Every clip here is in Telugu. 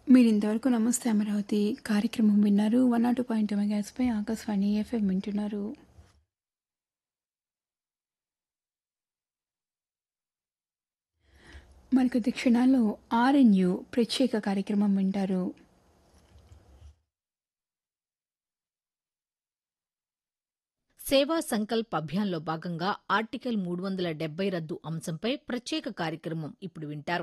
మీరు ఇంతవరకు నమస్తే అమరావతి కార్యక్రమం విన్నారు వన్ నాట్ పాయింట్ మెగాస్పై ఆకాశవాణి ఎఫ్ఎం వింటున్నారు మరికొద్ది క్షణాల్లో ఆర్ఎన్యు ప్రత్యేక కార్యక్రమం వింటారు సేవా సంకల్ప్ అభియాన్లో భాగంగా ఆర్టికల్ మూడు వందల డెబ్బై రద్దు అంశంపై ప్రత్యేక కార్యక్రమం ఇప్పుడు వింటారు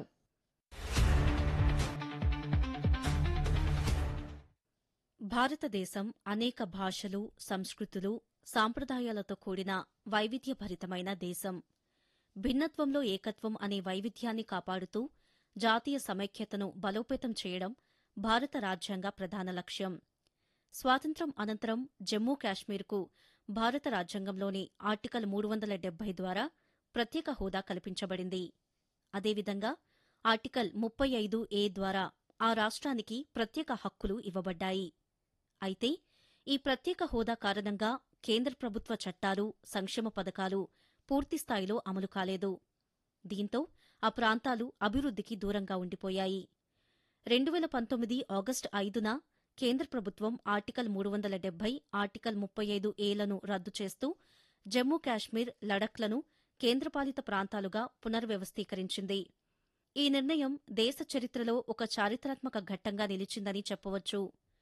భారతదేశం అనేక భాషలు సంస్కృతులు సాంప్రదాయాలతో కూడిన వైవిధ్యభరితమైన దేశం భిన్నత్వంలో ఏకత్వం అనే వైవిధ్యాన్ని కాపాడుతూ జాతీయ సమైక్యతను బలోపేతం చేయడం భారత రాజ్యాంగ ప్రధాన లక్ష్యం స్వాతంత్ర్యం అనంతరం జమ్మూ కాశ్మీర్కు భారత రాజ్యాంగంలోని ఆర్టికల్ మూడు వందల డెబ్బై ద్వారా ప్రత్యేక హోదా కల్పించబడింది అదేవిధంగా ఆర్టికల్ ముప్పై ఐదు ఏ ద్వారా ఆ రాష్ట్రానికి ప్రత్యేక హక్కులు ఇవ్వబడ్డాయి అయితే ఈ ప్రత్యేక హోదా కారణంగా కేంద్ర ప్రభుత్వ చట్టాలు సంక్షేమ పథకాలు పూర్తిస్థాయిలో అమలు కాలేదు దీంతో ఆ ప్రాంతాలు అభివృద్ధికి దూరంగా ఉండిపోయాయి రెండు వేల పంతొమ్మిది ఆగస్టు ఐదున కేంద్ర ప్రభుత్వం ఆర్టికల్ మూడు వందల డెబ్బై ఆర్టికల్ ముప్పై ఐదు ఏలను రద్దు చేస్తూ జమ్మూ కాశ్మీర్ లడఖ్లను కేంద్రపాలిత ప్రాంతాలుగా పునర్వ్యవస్థీకరించింది ఈ నిర్ణయం దేశ చరిత్రలో ఒక చారిత్రాత్మక ఘట్టంగా నిలిచిందని చెప్పవచ్చు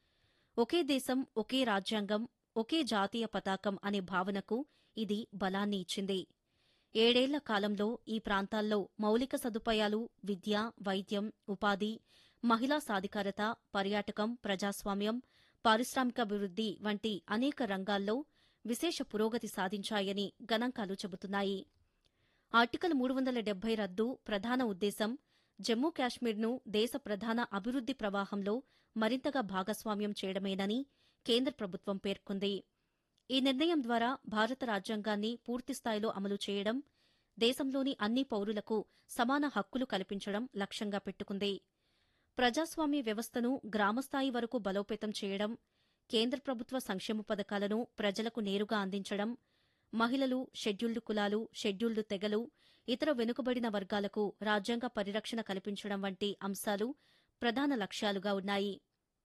ఒకే దేశం ఒకే రాజ్యాంగం ఒకే జాతీయ పతాకం అనే భావనకు ఇది బలాన్ని ఇచ్చింది ఏడేళ్ల కాలంలో ఈ ప్రాంతాల్లో మౌలిక సదుపాయాలు విద్య వైద్యం ఉపాధి మహిళా సాధికారత పర్యాటకం ప్రజాస్వామ్యం పారిశ్రామికాభివృద్ది వంటి అనేక రంగాల్లో విశేష పురోగతి సాధించాయని గణాంకాలు చెబుతున్నాయి ఆర్టికల్ మూడు వందల డెబ్బై రద్దు ప్రధాన ఉద్దేశం జమ్మూ కాశ్మీర్ను దేశ ప్రధాన అభివృద్ది ప్రవాహంలో మరింతగా భాగస్వామ్యం చేయడమేనని కేంద్ర ప్రభుత్వం పేర్కొంది ఈ నిర్ణయం ద్వారా భారత రాజ్యాంగాన్ని పూర్తిస్థాయిలో అమలు చేయడం దేశంలోని అన్ని పౌరులకు సమాన హక్కులు కల్పించడం లక్ష్యంగా పెట్టుకుంది ప్రజాస్వామ్య వ్యవస్థను గ్రామస్థాయి వరకు బలోపేతం చేయడం కేంద్ర ప్రభుత్వ సంక్షేమ పథకాలను ప్రజలకు నేరుగా అందించడం మహిళలు షెడ్యూల్డ్ కులాలు షెడ్యూల్డ్ తెగలు ఇతర వెనుకబడిన వర్గాలకు రాజ్యాంగ పరిరక్షణ కల్పించడం వంటి అంశాలు ప్రధాన లక్ష్యాలుగా ఉన్నాయి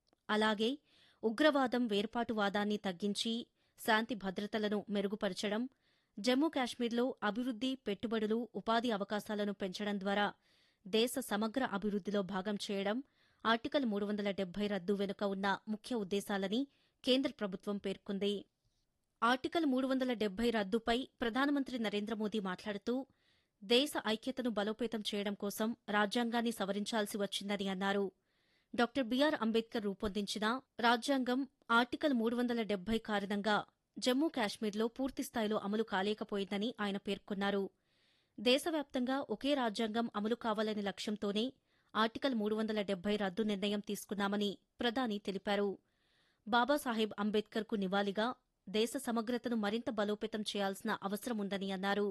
అలాగే ఉగ్రవాదం వేర్పాటువాదాన్ని తగ్గించి శాంతి భద్రతలను మెరుగుపరచడం జమ్మూ కాశ్మీర్లో అభివృద్ది పెట్టుబడులు ఉపాధి అవకాశాలను పెంచడం ద్వారా దేశ సమగ్ర అభివృద్దిలో భాగం చేయడం ఆర్టికల్ మూడు వందల డెబ్బై రద్దు వెనుక ఉన్న ముఖ్య ఉద్దేశాలని కేంద్ర ప్రభుత్వం పేర్కొంది ఆర్టికల్ మూడు వందల డెబ్బై రద్దుపై ప్రధానమంత్రి నరేంద్ర మోదీ మాట్లాడుతూ దేశ ఐక్యతను బలోపేతం చేయడం కోసం రాజ్యాంగాన్ని సవరించాల్సి వచ్చిందని అన్నారు డాక్టర్ బిఆర్ అంబేద్కర్ రూపొందించిన రాజ్యాంగం ఆర్టికల్ మూడు వందల డెబ్బై కారణంగా జమ్మూ కాశ్మీర్లో పూర్తిస్థాయిలో అమలు కాలేకపోయిందని ఆయన పేర్కొన్నారు దేశవ్యాప్తంగా ఒకే రాజ్యాంగం అమలు కావాలనే లక్ష్యంతోనే ఆర్టికల్ మూడు వందల డెబ్బై రద్దు నిర్ణయం తీసుకున్నామని ప్రధాని తెలిపారు బాబాసాహెబ్ అంబేద్కర్కు నివాళిగా దేశ సమగ్రతను మరింత బలోపేతం చేయాల్సిన అవసరం ఉందని అన్నారు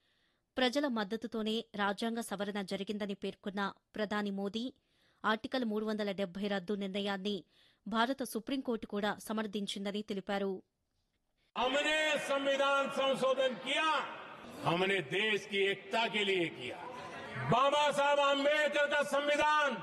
ప్రజల మద్దతుతోనే రాజ్యాంగ సవరణ జరిగిందని పేర్కొన్న ప్రధాని మోదీ ఆర్టికల్ మూడు వందల డెబ్బై రద్దు నిర్ణయాన్ని భారత సుప్రీంకోర్టు కూడా సమర్థించిందని తెలిపారు हमने संविधान संशोधन किया हमने देश की एकता के लिए किया बाबा साहब आम्बेडकर का संविधान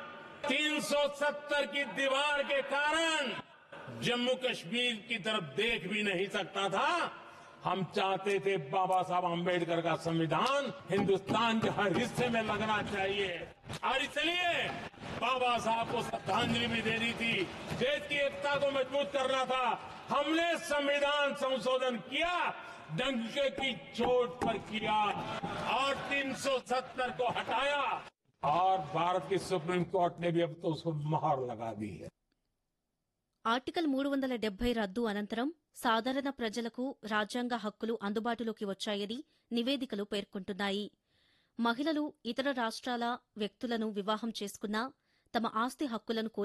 370 की दीवार के कारण जम्मू कश्मीर की तरफ देख भी नहीं सकता था हम चाहते थे बाबा साहब आम्बेडकर का संविधान हिंदुस्तान के हर हिस्से में लगना चाहिए और इसलिए बाबा साहब को श्रद्धांजलि भी देनी थी देश की एकता को मजबूत करना था हमने संविधान संशोधन किया डंके की चोट पर किया और 370 को हटाया और भारत की सुप्रीम कोर्ट ने भी अब तो उसको मोहर लगा दी है ఆర్టికల్ మూడు వందల డెబ్బై రద్దు అనంతరం సాధారణ ప్రజలకు రాజ్యాంగ హక్కులు అందుబాటులోకి వచ్చాయని నివేదికలు పేర్కొంటున్నాయి మహిళలు ఇతర రాష్ట్రాల వ్యక్తులను వివాహం చేసుకున్నా తమ ఆస్తి హక్కులను